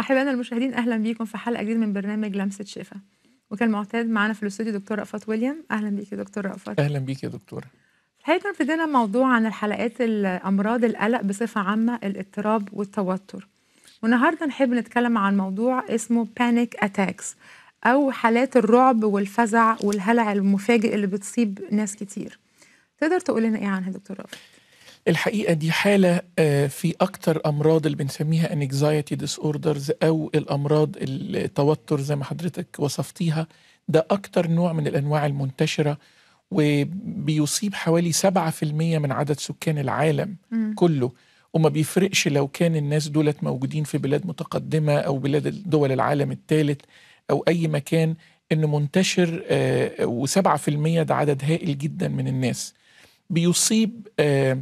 أحبائنا المشاهدين أهلا بيكم في حلقة جديدة من برنامج لمسة شفا وكالمعتاد معانا في الاستوديو دكتور رأفت ويليام أهلا بيك يا دكتور رأفت اهلا بيك يا دكتوره الحقيقة ابتدينا موضوع عن الحلقات أمراض القلق بصفة عامة الاضطراب والتوتر والنهاردة نحب نتكلم عن موضوع اسمه panic attacks أو حالات الرعب والفزع والهلع المفاجئ اللي بتصيب ناس كتير تقدر تقول لنا إيه عنها يا دكتور رأفت؟ الحقيقه دي حاله آه، في اكتر امراض اللي بنسميها anxiety disorders او الامراض التوتر زي ما حضرتك وصفتيها ده اكتر نوع من الانواع المنتشره وبيصيب حوالي 7% من عدد سكان العالم مم. كله وما بيفرقش لو كان الناس دولت موجودين في بلاد متقدمة أو بلاد دول العالم الثالث أو أي مكان إنه منتشر آه، وسبعة في المية ده عدد هائل جدا من الناس بيصيب آه،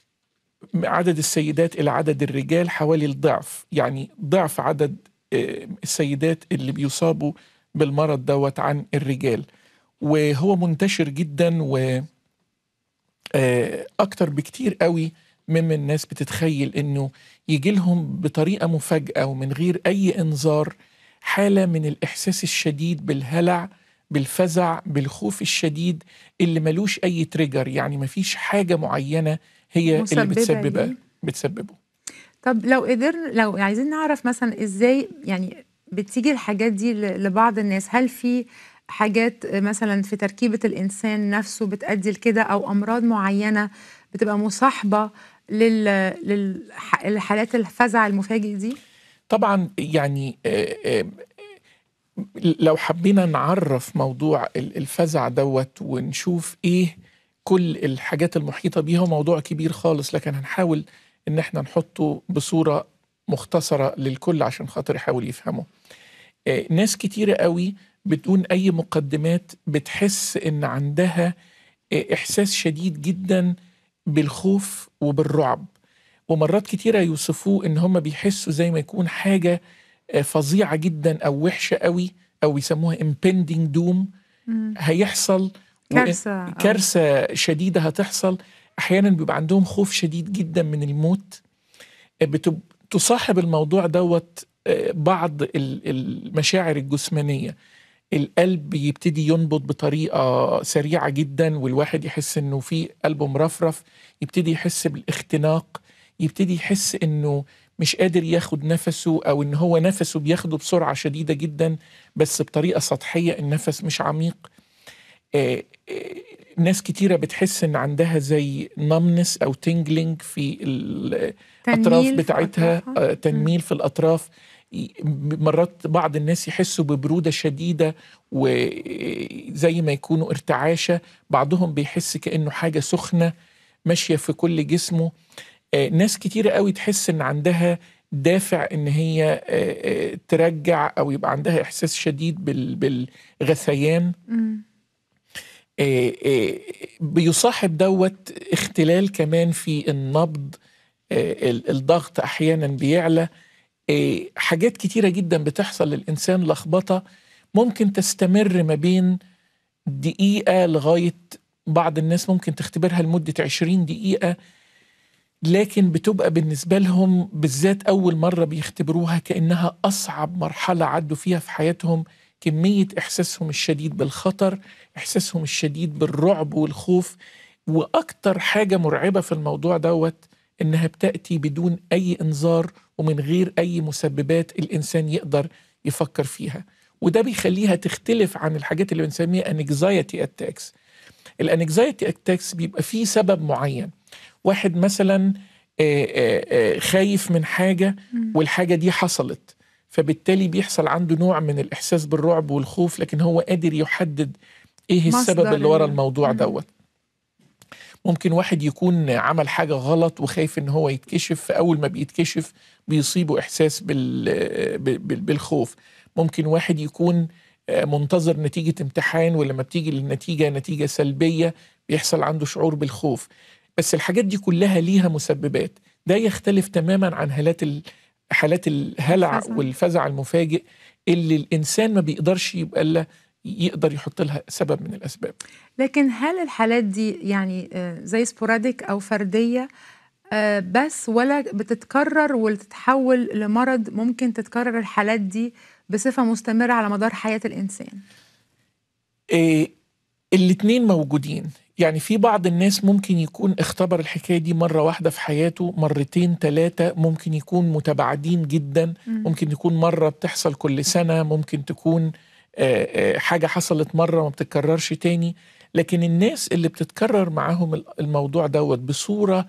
عدد السيدات إلى عدد الرجال حوالي الضعف يعني ضعف عدد آه، السيدات اللي بيصابوا بالمرض دوت عن الرجال وهو منتشر جدا و آه، أكتر بكتير قوي مما الناس بتتخيل انه يجي لهم بطريقه مفاجاه ومن غير اي انذار حاله من الاحساس الشديد بالهلع بالفزع بالخوف الشديد اللي ملوش اي تريجر يعني مفيش حاجه معينه هي اللي مسببة بتسببه ليه؟ بتسببه طب لو قدرنا لو عايزين نعرف مثلا ازاي يعني بتيجي الحاجات دي ل- لبعض الناس هل في حاجات مثلا في تركيبة الإنسان نفسه بتأدي لكده أو أمراض معينة بتبقى مصاحبة لل... للحالات الفزع المفاجئ دي؟ طبعا يعني آه، آه، لو حبينا نعرف موضوع ال- الفزع دوت ونشوف ايه كل الحاجات المحيطة بيه هو موضوع كبير خالص لكن هنحاول ان احنا نحطه بصورة مختصرة للكل عشان خاطر يحاول يفهمه آه، ناس كتيرة قوي بدون اي مقدمات بتحس ان عندها آه، احساس شديد جدا بالخوف وبالرعب ومرات كتيرة يوصفوه ان هم بيحسوا زي ما يكون حاجة آه، فظيعة جدا او وحشة قوي او بيسموها impending doom مم. هيحصل وإن- كارثة أو- كارثة شديدة هتحصل أحيانا بيبقى عندهم خوف شديد جدا من الموت بتب... تصاحب الموضوع دوت آه، بعض ال- المشاعر الجسمانية القلب يبتدي ينبض بطريقة سريعة جدا والواحد يحس انه في قلبه مرفرف يبتدي يحس بالاختناق يبتدي يحس انه مش قادر ياخد نفسه او ان هو نفسه بياخده بسرعة شديدة جدا بس بطريقة سطحية النفس مش عميق آه، آه، ناس كتيرة بتحس ان عندها زي نمنس او تنجلينج في الاطراف تنميل في بتاعتها أطرافها. آه، تنميل في الاطراف ي- مرات بعض الناس يحسوا ببرودة شديدة وزي ما يكونوا ارتعاشة بعضهم بيحس كأنه حاجة سخنة ماشية في كل جسمه آه، ناس كتيرة قوي تحس ان عندها دافع ان هي آه، آه، ترجع او يبقى عندها احساس شديد بال- بالغثيان مم. آه، آه، بيصاحب دوت اختلال كمان في النبض آه، ال- الضغط احيانا بيعلى آه، حاجات كتيره جدا بتحصل للانسان لخبطه ممكن تستمر ما بين دقيقه لغايه بعض الناس ممكن تختبرها لمده 20 دقيقه لكن بتبقى بالنسبه لهم بالذات اول مره بيختبروها كانها اصعب مرحله عدوا فيها في حياتهم كميه احساسهم الشديد بالخطر احساسهم الشديد بالرعب والخوف واكتر حاجه مرعبه في الموضوع دوت انها بتاتي بدون اي انذار ومن غير اي مسببات الانسان يقدر يفكر فيها وده بيخليها تختلف عن الحاجات اللي بنسميها انكزايتي اتاكس الانكزايتي اتاكس بيبقى فيه سبب معين واحد مثلا آه، آه، آه، خايف من حاجه والحاجه دي حصلت فبالتالي بيحصل عنده نوع من الاحساس بالرعب والخوف لكن هو قادر يحدد ايه السبب مصدر اللي ورا ال- الموضوع مم. دوت ممكن واحد يكون عمل حاجة غلط وخايف ان هو يتكشف فأول ما بيتكشف بيصيبه إحساس بال بال- بالخوف ممكن واحد يكون آه، منتظر نتيجة امتحان ولما بتيجي النتيجة نتيجة سلبية بيحصل عنده شعور بالخوف بس الحاجات دي كلها ليها مسببات ده يختلف تماما عن حالات ال- حالات الهلع الفزع. والفزع المفاجئ اللي الإنسان ما بيقدرش يبقى إلا يقدر يحط لها سبب من الأسباب لكن هل الحالات دي يعني آه، زي سبوراديك او فرديه آه، بس ولا بتتكرر وتتحول لمرض ممكن تتكرر الحالات دي بصفة مستمرة على مدار حياة الإنسان إيه الاتنين موجودين يعني في بعض الناس ممكن يكون اختبر الحكاية دي مرة واحدة في حياته مرتين ثلاثة ممكن يكون متباعدين جدا ممكن يكون مرة بتحصل كل سنة ممكن تكون آه، آه، حاجة حصلت مرة ما بتتكررش تاني لكن الناس اللي بتتكرر معاهم الموضوع دوت بصورة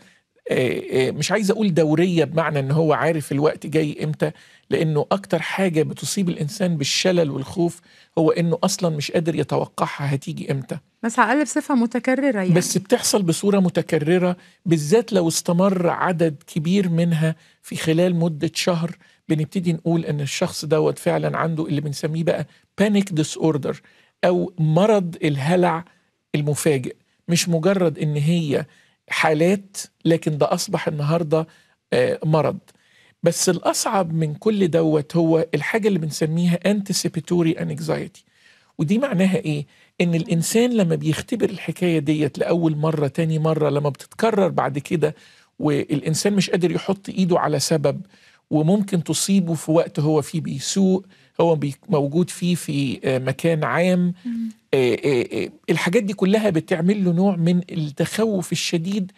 آه، مش عايز اقول دوريه بمعنى ان هو عارف الوقت جاي امتى لانه اكتر حاجه بتصيب الانسان بالشلل والخوف هو انه اصلا مش قادر يتوقعها هتيجي امتى بس على الاقل بصفه متكرره يعني بس بتحصل بصوره متكرره بالذات لو استمر عدد كبير منها في خلال مده شهر بنبتدي نقول ان الشخص دوت فعلا عنده اللي بنسميه بقى بانيك ديس اوردر او مرض الهلع المفاجئ مش مجرد ان هي حالات لكن ده اصبح النهارده آه، مرض بس الاصعب من كل دوت هو الحاجه اللي بنسميها anticipatory anxiety ودي معناها ايه ان الانسان لما بيختبر الحكايه ديت لاول مره تاني مره لما بتتكرر بعد كده والانسان مش قادر يحط ايده على سبب وممكن تصيبه في وقت هو فيه بيسوق هو موجود فيه في آه، مكان عام آه، آه، الحاجات دي كلها بتعمل له نوع من التخوف الشديد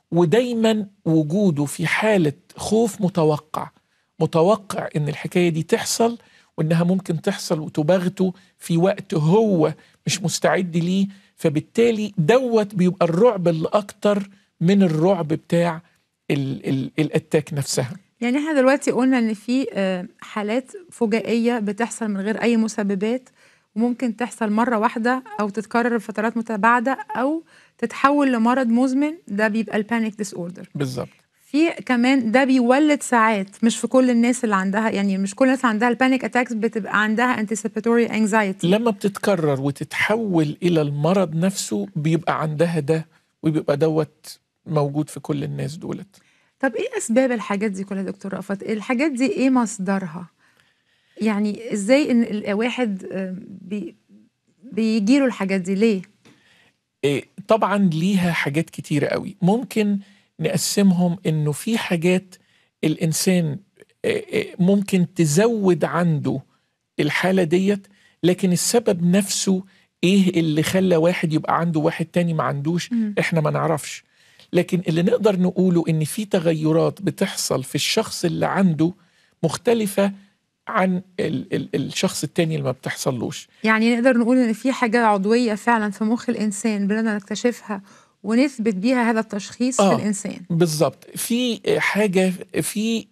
ودايما وجوده في حالة خوف متوقع متوقع ان الحكاية دي تحصل وانها ممكن تحصل وتباغته في وقت هو مش مستعد ليه فبالتالي دوت بيبقى الرعب اللي اكتر من الرعب بتاع ال ال الاتاك نفسها يعني احنا دلوقتي قلنا ان في آه، حالات فجائيه بتحصل من غير اي مسببات وممكن تحصل مره واحده او تتكرر بفترات متباعده او تتحول لمرض مزمن ده بيبقى البانيك ديس اوردر بالظبط في كمان ده بيولد ساعات مش في كل الناس اللي عندها يعني مش كل الناس عندها البانيك اتاكس بتبقى عندها انتسيباتوري انكزايتي لما بتتكرر وتتحول الى المرض نفسه بيبقى عندها ده وبيبقى دوت موجود في كل الناس دولت طب ايه اسباب الحاجات دي كلها دكتور رأفت الحاجات دي ايه مصدرها يعني ازاي ان الواحد بي بيجي له الحاجات دي ليه إيه طبعا ليها حاجات كتيرة قوي ممكن نقسمهم انه في حاجات الانسان إيه، إيه، ممكن تزود عنده الحالة ديت لكن السبب نفسه ايه اللي خلى واحد يبقى عنده واحد تاني ما عندوش احنا ما نعرفش لكن اللي نقدر نقوله ان في تغيرات بتحصل في الشخص اللي عنده مختلفه عن ال ال الشخص التاني اللي ما بتحصلوش يعني نقدر نقول ان في حاجه عضويه فعلا في مخ الانسان بدنا نكتشفها ونثبت بيها هذا التشخيص آه في الانسان بالظبط في حاجه في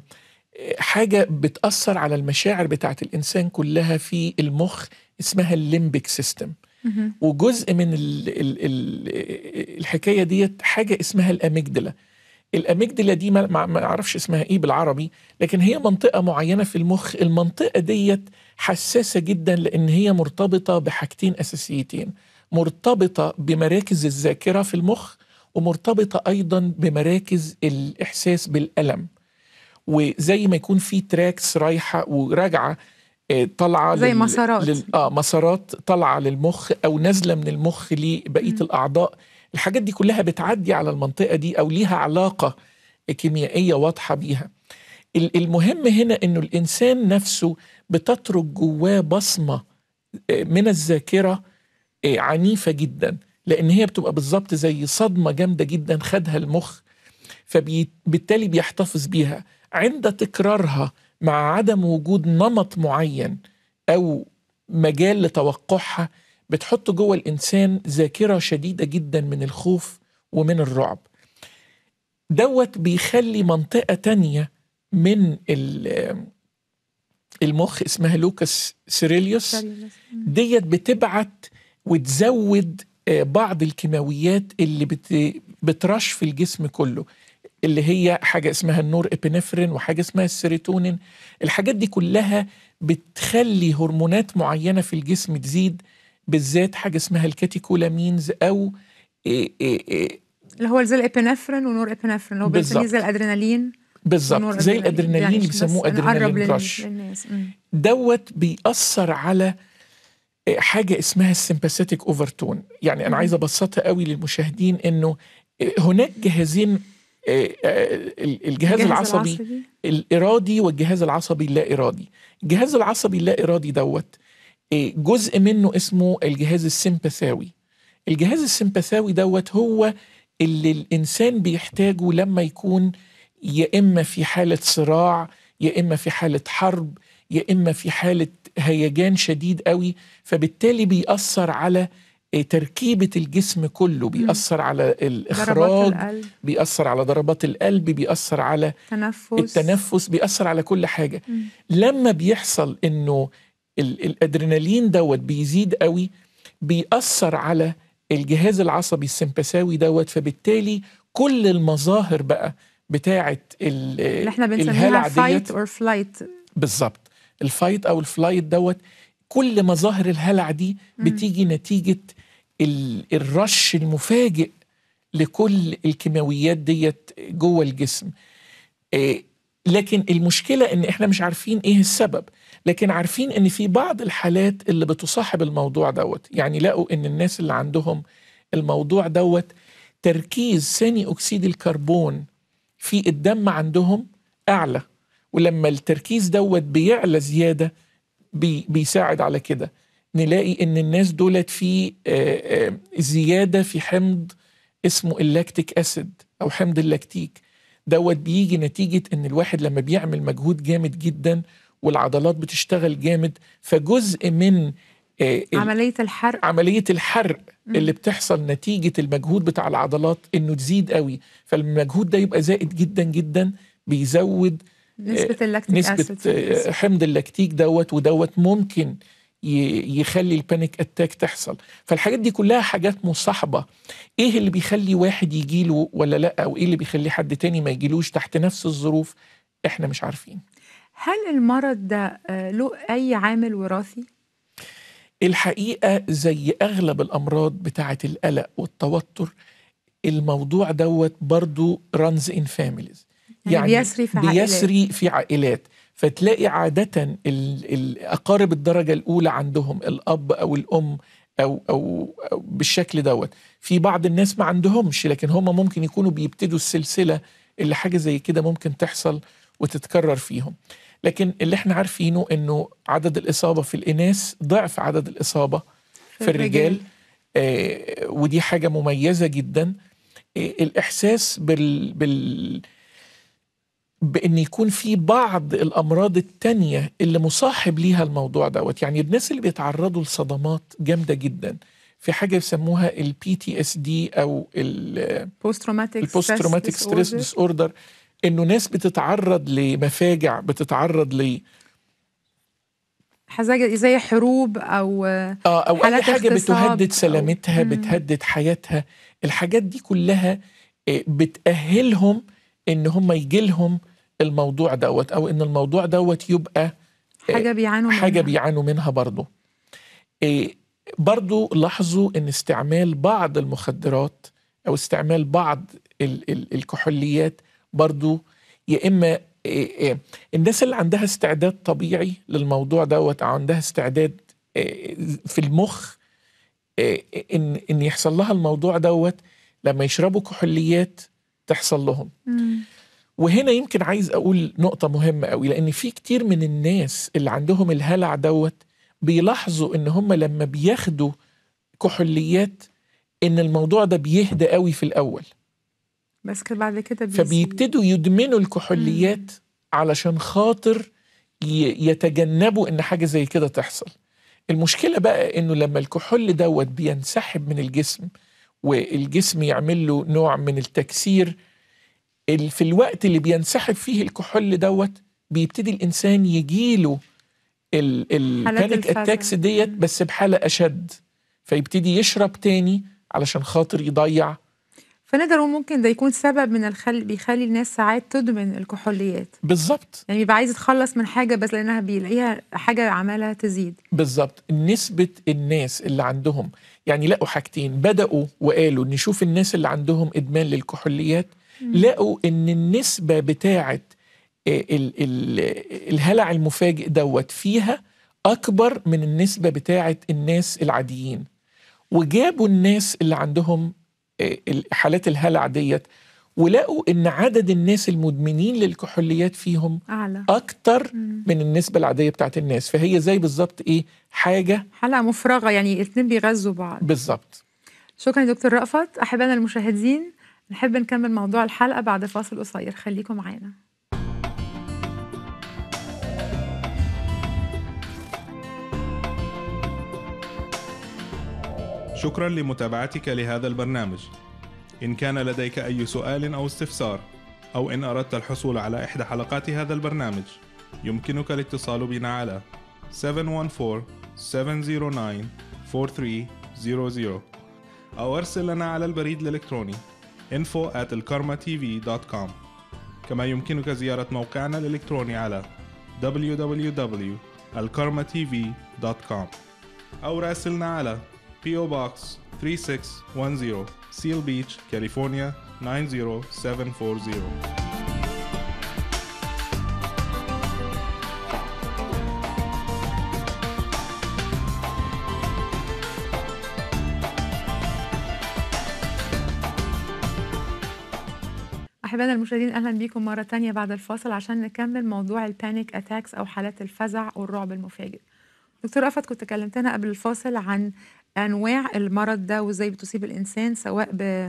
حاجه بتاثر على المشاعر بتاعت الانسان كلها في المخ اسمها الليمبيك سيستم وجزء من ال ال ال الحكايه ديت حاجه اسمها الاميجدلا الاميجدلا دي ما اعرفش اسمها ايه بالعربي لكن هي منطقه معينه في المخ المنطقه ديت حساسه جدا لان هي مرتبطه بحاجتين اساسيتين مرتبطه بمراكز الذاكره في المخ ومرتبطه ايضا بمراكز الاحساس بالالم وزي ما يكون في تراكس رايحه وراجعه آه، طالعه زي لل... مسارات لل... اه مسارات طالعه للمخ او نازله من المخ لبقيه م. الاعضاء الحاجات دي كلها بتعدي على المنطقه دي او ليها علاقه كيميائيه واضحه بيها المهم هنا انه الانسان نفسه بتترك جواه بصمه آه، من الذاكره آه، عنيفه جدا لان هي بتبقى بالظبط زي صدمه جامده جدا خدها المخ فبالتالي بيحتفظ بيها عند تكرارها مع عدم وجود نمط معين او مجال لتوقعها بتحط جوه الانسان ذاكره شديده جدا من الخوف ومن الرعب دوت بيخلي منطقه تانية من المخ اسمها لوكاس سيريليوس ديت بتبعت وتزود آه، بعض الكيماويات اللي بترش في الجسم كله اللي هي حاجه اسمها النور ابنفرين وحاجه اسمها السيروتونين الحاجات دي كلها بتخلي هرمونات معينه في الجسم تزيد بالذات حاجه اسمها الكاتيكولامينز او إيه إيه إيه اللي هو زي الابنفرين ونور ابنفرين اللي هو بنسميه زي الادرينالين بالظبط زي الادرينالين يعني بيسموه ادرينالين رش دوت بيأثر على إيه، حاجه اسمها السمباثيتك اوفرتون يعني انا عايز ابسطها قوي للمشاهدين انه إيه، هناك جهازين آه، آه، ال- الجهاز العصبي الارادي والجهاز العصبي اللا ارادي الجهاز العصبي اللا ارادي دوت آه، جزء منه اسمه الجهاز السمبثاوي الجهاز السمبثاوي دوت هو اللي الانسان بيحتاجه لما يكون يا اما في حاله صراع يا اما في حاله حرب يا اما في حاله هيجان شديد قوي فبالتالي بيأثر على آه، تركيبه الجسم كله بيأثر على ضربات الاخراج القلب بيأثر على ضربات القلب بيأثر على تنفس التنفس بيأثر على كل حاجة مم. لما بيحصل انه ال- الادرينالين دوت بيزيد قوي بيأثر على الجهاز العصبي السمبثاوي دوت فبالتالي كل المظاهر بقى بتاعه ال- اللي احنا الهلع بنسميها ديت فايت اور فلايت بالظبط الفايت او الفلايت دوت كل مظاهر الهلع دي بتيجي نتيجه ال- الرش المفاجئ لكل الكيماويات ديت جوه الجسم آه، لكن المشكله ان احنا مش عارفين ايه السبب لكن عارفين ان في بعض الحالات اللي بتصاحب الموضوع دوت يعني لقوا ان الناس اللي عندهم الموضوع دوت تركيز ثاني اكسيد الكربون في الدم عندهم اعلى ولما التركيز دوت بيعلى زياده بي بيساعد على كده نلاقي ان الناس دولت في آه، آه، زياده في حمض اسمه اللاكتيك اسيد او حمض اللاكتيك دوت بيجي نتيجه ان الواحد لما بيعمل مجهود جامد جدا والعضلات بتشتغل جامد فجزء من آه، ال- عملية الحرق عمليه الحرق اللي بتحصل نتيجه المجهود بتاع العضلات انه تزيد قوي فالمجهود ده يبقى زائد جدا جدا بيزود نسبة اللاكتيك نسبة أسيد في الجسم. آه، حمض اللاكتيك دوت ودوت ممكن ي- يخلي البانيك اتاك تحصل فالحاجات دي كلها حاجات مصاحبة ايه اللي بيخلي واحد يجيله ولا لا او ايه اللي بيخلي حد تاني ما يجيلوش تحت نفس الظروف احنا مش عارفين هل المرض ده آه، له أي عامل وراثي؟ الحقيقة زي أغلب الأمراض بتاعة القلق والتوتر الموضوع دوت برضو runs in families يعني بيسري في عائلات. بيسري في عائلات فتلاقي عادة ال- ال- أقارب الدرجة الأولى عندهم الأب أو الأم أو, أو, أو بالشكل دوت في بعض الناس ما عندهمش لكن هم ممكن يكونوا بيبتدوا السلسلة اللي حاجة زي كده ممكن تحصل وتتكرر فيهم لكن اللي احنا عارفينه انه عدد الإصابة في الإناث ضعف عدد الإصابة في الرجال آه ودي حاجة مميزة جدا آه الإحساس بال, بال بان يكون في بعض الامراض التانية اللي مصاحب ليها الموضوع دوت يعني الناس اللي بيتعرضوا لصدمات جامده جدا في حاجه يسموها البي تي اس دي او بوست تروماتيك البوست تروماتيك ستريس ديس اوردر انه ناس بتتعرض لمفاجع بتتعرض ل حاجة زي حروب أو اه او اي حالات حاجه اغتصاب بتهدد أو- سلامتها مم. بتهدد حياتها الحاجات دي كلها آه، بتأهلهم ان هم يجي لهم الموضوع دوت او ان الموضوع دوت يبقى حاجة بيعانوا منها حاجة بيعانوا منها برضو إيه برضو لاحظوا ان استعمال بعض المخدرات او استعمال بعض ال ال الكحوليات برضو يا اما إيه إيه الناس اللي عندها استعداد طبيعي للموضوع دوت او عندها استعداد إيه في المخ إيه ان ان يحصل لها الموضوع دوت لما يشربوا كحوليات تحصل لهم مم. وهنا يمكن عايز اقول نقطة مهمة قوي لان في كتير من الناس اللي عندهم الهلع دوت بيلاحظوا ان هم لما بياخدوا كحوليات ان الموضوع ده بيهدى قوي في الاول بس كده بعد كده بيزيد. فبيبتدوا يدمنوا الكحوليات علشان خاطر ي- يتجنبوا ان حاجة زي كده تحصل المشكلة بقى انه لما الكحول دوت بينسحب من الجسم والجسم يعمل له نوع من التكسير ال- في الوقت اللي بينسحب فيه الكحول دوت بيبتدي الانسان يجيله البانيك الفزع. اتاكس ديت بس بحاله اشد فيبتدي يشرب تاني علشان خاطر يضيع فنقدر نقول ممكن ده يكون سبب من الخل بيخلي الناس ساعات تدمن الكحوليات بالظبط يعني بيبقى عايز يتخلص من حاجة بس لأنها بيلاقيها حاجة عمالها تزيد بالظبط نسبة الناس اللي عندهم يعني لقوا حاجتين بدأوا وقالوا نشوف الناس اللي عندهم إدمان للكحوليات لقوا إن النسبة بتاعة ال- ال- الهلع المفاجئ دوت فيها أكبر من النسبة بتاعة الناس العاديين وجابوا الناس اللي عندهم آه، ال- حالات الهلع ديت ولقوا ان عدد الناس المدمنين للكحوليات فيهم اعلى اكتر مم. من النسبه العاديه بتاعت الناس فهي زي بالظبط ايه حاجه حلقه مفرغه يعني الاثنين بيغذوا بعض بالظبط شكرا يا دكتور رأفت احبائنا المشاهدين نحب نكمل موضوع الحلقه بعد فاصل قصير خليكم معانا شكرا لمتابعتك لهذا البرنامج إن كان لديك أي سؤال أو استفسار أو إن أردت الحصول على إحدى حلقات هذا البرنامج يمكنك الاتصال بنا على 714-709-4300 أو أرسل لنا على البريد الإلكتروني info at الكارما كما يمكنك زيارة موقعنا الإلكتروني على www.alkarmatv.com أو راسلنا على PO Box 3610 Seal Beach, California 90740 احبائنا المشاهدين اهلا بيكم مره تانية بعد الفاصل عشان نكمل موضوع البانيك اتاكس او حالات الفزع والرعب المفاجئ دكتور رأفت كنت كلمتنا قبل الفاصل عن انواع المرض ده وازاي بتصيب الانسان سواء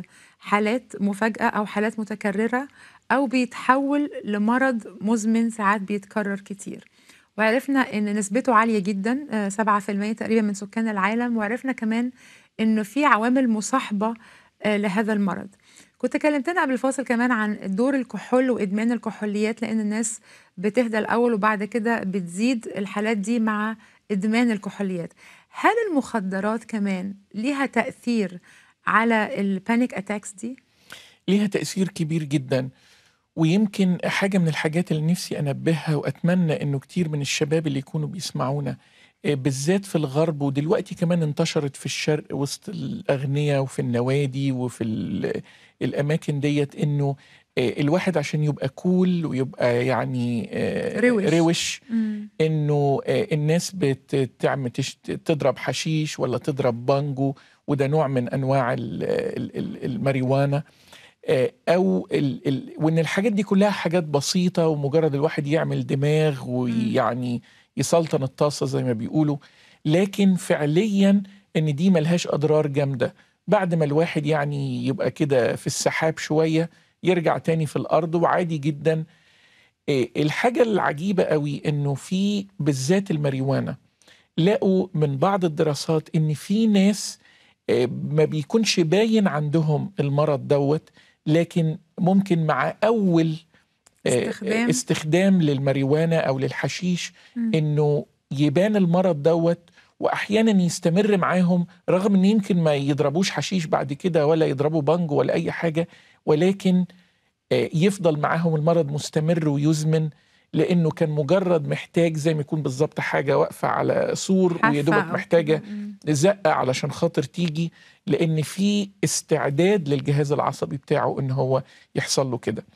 بحالات مفاجاه او حالات متكرره او بيتحول لمرض مزمن ساعات بيتكرر كتير وعرفنا ان نسبته عاليه جدا آه، 7% تقريبا من سكان العالم وعرفنا كمان انه في عوامل مصاحبه آه، لهذا المرض كنت كلمتنا قبل الفاصل كمان عن دور الكحول وادمان الكحوليات لان الناس بتهدى الاول وبعد كده بتزيد الحالات دي مع ادمان الكحوليات هل المخدرات كمان ليها تاثير على البانيك اتاكس دي ليها تأثير كبير جدا ويمكن حاجة من الحاجات اللي نفسي أنبهها وأتمنى أنه كتير من الشباب اللي يكونوا بيسمعونا آه، بالذات في الغرب ودلوقتي كمان انتشرت في الشرق وسط الأغنياء وفي النوادي وفي ال- الأماكن ديت أنه آه، الواحد عشان يبقى كول ويبقى يعني آه، روش. روش انه آه، الناس بتعمل تشت- تضرب حشيش ولا تضرب بانجو وده نوع من انواع ال- ال- ال- الماريوانا آه، او ال ال وان الحاجات دي كلها حاجات بسيطه ومجرد الواحد يعمل دماغ ويعني يسلطن الطاسه زي ما بيقولوا لكن فعليا ان دي ملهاش اضرار جامده بعد ما الواحد يعني يبقى كده في السحاب شويه يرجع تاني في الارض وعادي جدا آه، الحاجه العجيبه قوي انه في بالذات الماريوانا لقوا من بعض الدراسات ان في ناس آه، ما بيكونش باين عندهم المرض دوت لكن ممكن مع اول آه، استخدام. استخدام للماريوانا او للحشيش مم. انه يبان المرض دوت واحيانا يستمر معاهم رغم ان يمكن ما يضربوش حشيش بعد كده ولا يضربوا بانجو ولا اي حاجه ولكن آه، يفضل معاهم المرض مستمر ويزمن لانه كان مجرد محتاج زي ما يكون بالظبط حاجه واقفه على سور حافة ويا دوبك أو محتاجه كده. مم. زقه علشان خاطر تيجي لان في استعداد للجهاز العصبي بتاعه ان هو يحصل له كده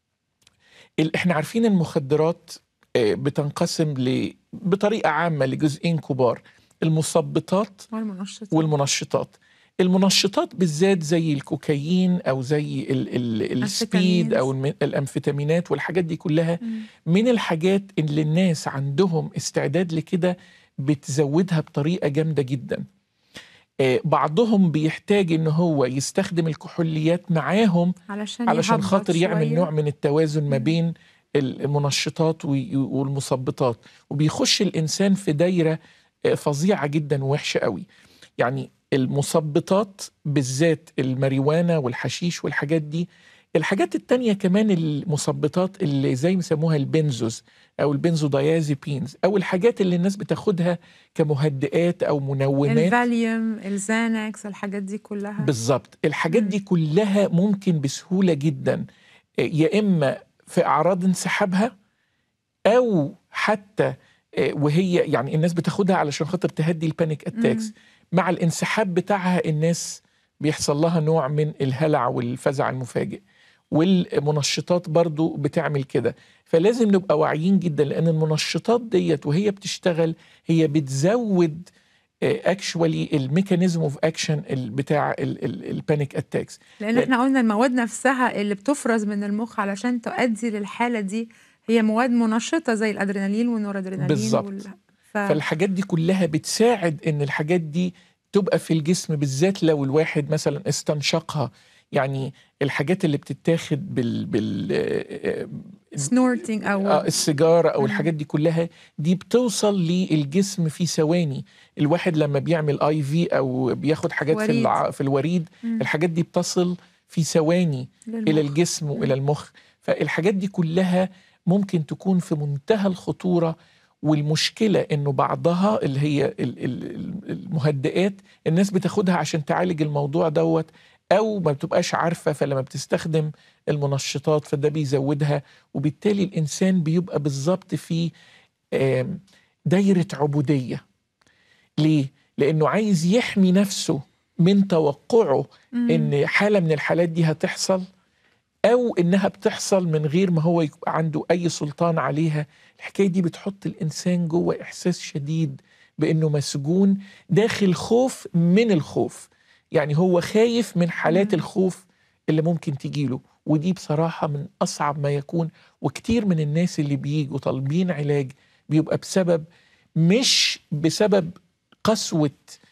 ال- احنا عارفين المخدرات آه، بتنقسم ل... بطريقه عامه لجزئين كبار المثبطات والمنشطات والمنشطات المنشطات بالذات زي الكوكايين او زي ال ال السبيد او الم- الامفيتامينات والحاجات دي كلها مم. من الحاجات اللي الناس عندهم استعداد لكده بتزودها بطريقه جامده جدا آه، بعضهم بيحتاج ان هو يستخدم الكحوليات معاهم علشان علشان يهبط خاطر يعمل شوية. نوع من التوازن ما مم. بين المنشطات وي- والمثبطات وبيخش الانسان في دايره آه، فظيعه جدا ووحشه قوي يعني المثبطات بالذات الماريوانا والحشيش والحاجات دي الحاجات التانية كمان المثبطات اللي زي ما يسموها البنزوز او البنزودايازيبينز او الحاجات اللي الناس بتاخدها كمهدئات او منومات الفاليوم الزانكس الحاجات دي كلها بالظبط الحاجات مم. دي كلها ممكن بسهولة جدا آه، يا إما في أعراض انسحابها أو حتى آه، وهي يعني الناس بتاخدها علشان خاطر تهدي البانيك اتاكس مم. مع الانسحاب بتاعها الناس بيحصل لها نوع من الهلع والفزع المفاجئ والمنشطات برضو بتعمل كده فلازم نبقى واعيين جدا لأن المنشطات ديت وهي بتشتغل هي بتزود اكشوالي الميكانيزم اوف اكشن بتاع البانيك اتاكس لان احنا قلنا المواد نفسها اللي بتفرز من المخ علشان تؤدي للحاله دي هي مواد منشطه زي الادرينالين والنورادرينالين بالظبط. وال... ف... فالحاجات دي كلها بتساعد ان الحاجات دي تبقى في الجسم بالذات لو الواحد مثلا استنشقها يعني الحاجات اللي بتتاخد بال بال سنورتنج او آه، السيجاره او مم. الحاجات دي كلها دي بتوصل للجسم في ثواني الواحد لما بيعمل اي في او بياخد حاجات في وريد. الع... في الوريد مم. الحاجات دي بتصل في ثواني للمخ. الى الجسم والى المخ فالحاجات دي كلها ممكن تكون في منتهى الخطوره والمشكله انه بعضها اللي هي ال- ال- ال- المهدئات الناس بتاخدها عشان تعالج الموضوع دوت او ما بتبقاش عارفه فلما بتستخدم المنشطات فده بيزودها وبالتالي الانسان بيبقى بالظبط في آم، دايره عبوديه ليه لانه عايز يحمي نفسه من توقعه مم. ان حاله من الحالات دي هتحصل او انها بتحصل من غير ما هو يبقى عنده اي سلطان عليها الحكايه دي بتحط الانسان جوه احساس شديد بانه مسجون داخل خوف من الخوف يعني هو خايف من حالات مم. الخوف اللي ممكن تجيله ودي بصراحه من اصعب ما يكون وكتير من الناس اللي بيجوا طالبين علاج بيبقى بسبب مش بسبب قسوه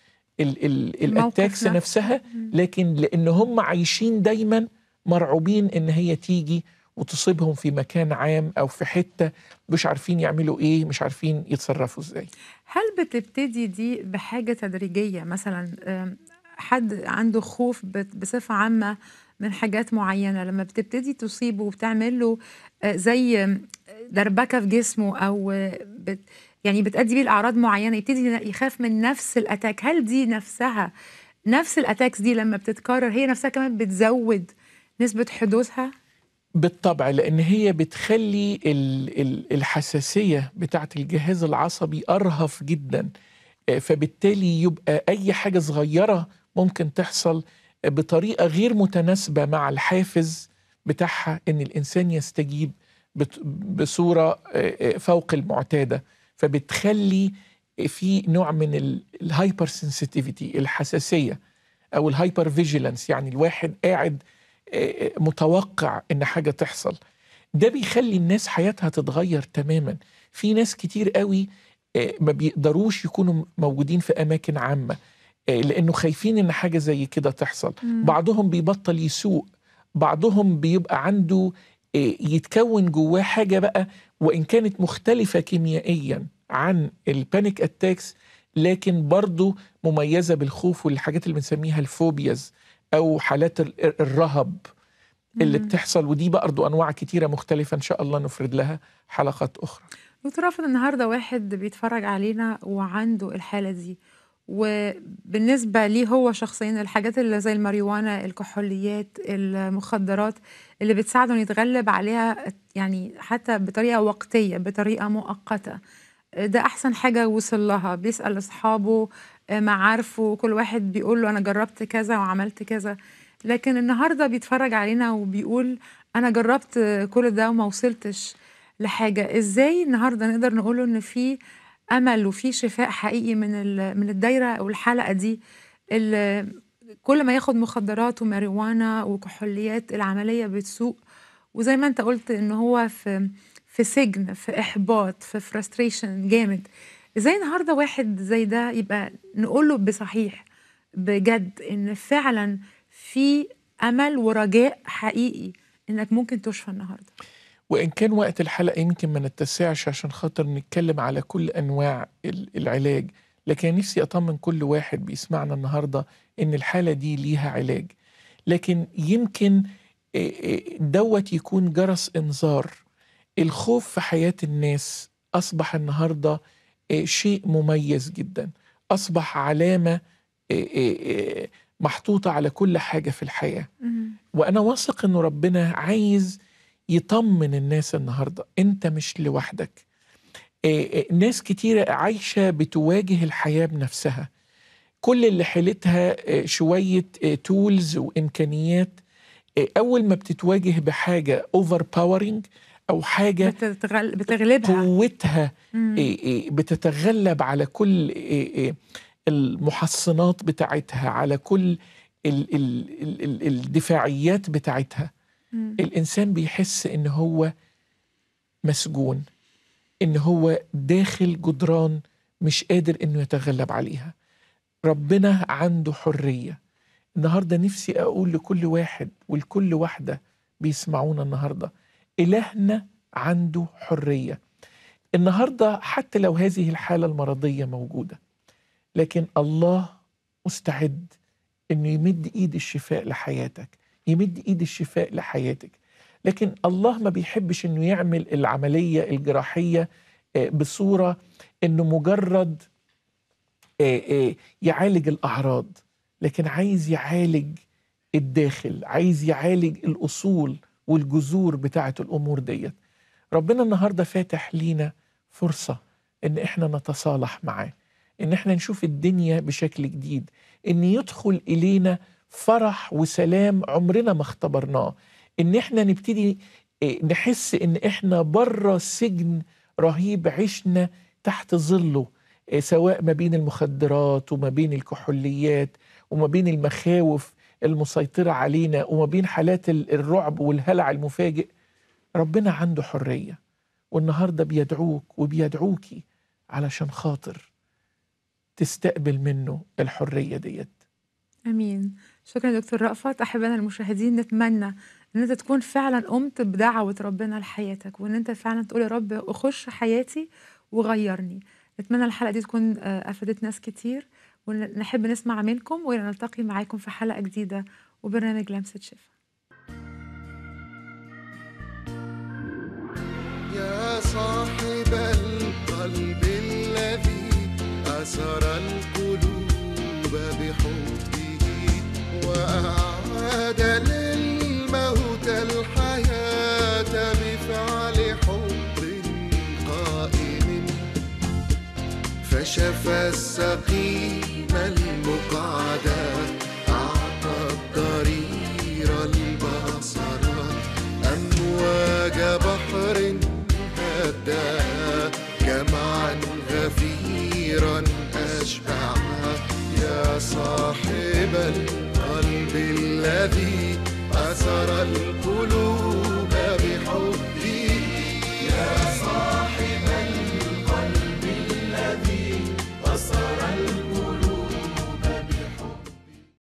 ال ال الموقف الاتاكس نفسه. نفسها مم. لكن لان هم عايشين دايما مرعوبين ان هي تيجي وتصيبهم في مكان عام او في حته مش عارفين يعملوا ايه مش عارفين يتصرفوا ازاي هل بتبتدي دي بحاجة تدريجية مثلا آم، حد عنده خوف بت- بصفة عامة من حاجات معينة لما بتبتدي تصيبه وبتعمل له آه، زي آم، دربكة في جسمه أو آه، بت يعني بتأدي بيه الأعراض معينة يبتدي يخاف من نفس الأتاك هل دي نفسها نفس الأتاكس دي لما بتتكرر هي نفسها كمان بتزود نسبة حدوثها؟ بالطبع لان هي بتخلي ال- ال- الحساسيه بتاعت الجهاز العصبي ارهف جدا آه، فبالتالي يبقى اي حاجه صغيره ممكن تحصل بطريقه غير متناسبه مع الحافز بتاعها ان الانسان يستجيب بت- بصوره آه، آه، فوق المعتاده فبتخلي في نوع من الهايبر سنسيتيفيتي الحساسيه او الهايبر فيجيلانس يعني الواحد قاعد آه، متوقع ان حاجه تحصل ده بيخلي الناس حياتها تتغير تماما في ناس كتير قوي آه، ما بيقدروش يكونوا موجودين في اماكن عامه آه، لانه خايفين ان حاجه زي كده تحصل مم. بعضهم بيبطل يسوق بعضهم بيبقى عنده آه، يتكون جواه حاجه بقى وان كانت مختلفه كيميائيا عن البانيك اتاكس لكن برضه مميزه بالخوف والحاجات اللي بنسميها الفوبياز او حالات ال- الرهب اللي مم. بتحصل ودي برضه انواع كتيره مختلفه ان شاء الله نفرد لها حلقات اخرى دكتور رافض النهارده واحد بيتفرج علينا وعنده الحاله دي وبالنسبه ليه هو شخصيا الحاجات اللي زي الماريجوانا الكحوليات المخدرات اللي بتساعده انه يتغلب عليها يعني حتى بطريقه وقتيه بطريقه مؤقته ده احسن حاجه وصل لها بيسال اصحابه معارفه كل واحد بيقول له انا جربت كذا وعملت كذا لكن النهارده بيتفرج علينا وبيقول انا جربت كل ده وما وصلتش لحاجه ازاي النهارده نقدر نقوله ان في امل وفي شفاء حقيقي من ال- من الدايره او الحلقه دي اللي كل ما ياخد مخدرات وماريجوانا وكحوليات العمليه بتسوء وزي ما انت قلت ان هو في في سجن في احباط في فرستريشن جامد ازاي النهارده واحد زي ده يبقى نقول له بصحيح بجد ان فعلا في امل ورجاء حقيقي انك ممكن تشفى النهارده وإن كان وقت الحلقة يمكن ما نتسعش عشان خاطر نتكلم على كل أنواع ال- العلاج لكن نفسي أطمن كل واحد بيسمعنا النهاردة إن الحالة دي ليها علاج لكن يمكن إيه إيه دوت يكون جرس إنذار الخوف في حياة الناس أصبح النهاردة إيه شيء مميز جدا أصبح علامة إيه إيه إيه محطوطة على كل حاجة في الحياة وانا واثق انه ربنا عايز يطمن الناس النهارده انت مش لوحدك إيه إيه ناس كتيرة عايشة بتواجه الحياة بنفسها كل اللي حيلتها إيه، شوية تولز وإمكانيات إيه، أول ما بتتواجه بحاجة اوفر باورنج أو حاجة بتتغل... بتغلبها قوتها مم. إيه إيه بتتغلب على كل إيه إيه المحصنات بتاعتها على كل ال ال ال ال الدفاعيات بتاعتها مم. الإنسان بيحس إن هو مسجون إن هو داخل جدران مش قادر إنه يتغلب عليها ربنا عنده حرية النهاردة نفسي أقول لكل واحد ولكل واحدة بيسمعونا النهاردة إلهنا عنده حرية النهاردة حتى لو هذه الحالة المرضية موجودة لكن الله مستعد انه يمد ايد الشفاء لحياتك يمد ايد الشفاء لحياتك لكن الله ما بيحبش انه يعمل العمليه الجراحيه آه، بصوره انه مجرد آه، آه، يعالج الاعراض لكن عايز يعالج الداخل عايز يعالج الاصول والجذور بتاعه الامور ديت ربنا النهارده فاتح لينا فرصه ان احنا نتصالح معاه ان احنا نشوف الدنيا بشكل جديد ان يدخل الينا فرح وسلام عمرنا ما اختبرناه ان احنا نبتدي إيه، نحس ان احنا بره سجن رهيب عشنا تحت ظله إيه، سواء ما بين المخدرات وما بين الكحوليات وما بين المخاوف المسيطرة علينا وما بين حالات ال- الرعب والهلع المفاجئ ربنا عنده حرية والنهاردة بيدعوك وبيدعوكي علشان خاطر تستقبل منه الحرية ديت امين شكرا دكتور رأفت احبائنا المشاهدين نتمنى ان انت تكون فعلا قمت بدعوه ربنا لحياتك وان انت فعلا تقول يا رب اخش حياتي وغيرني نتمنى الحلقه دي تكون آه، افادت ناس كتير ونحب نسمع منكم ونلتقي معاكم في حلقه جديده وبرنامج لمسه شفا يا صاحب القلب الذي أسر القلوب بحبه وأعاد للموت الحياة بفعل حب قائم فشفى السقيم المقعد أعطى الضرير البصر أمواج بحر هداها جمعا غفيرا أشبعها يا صاحب القلب الذي أسر القلوب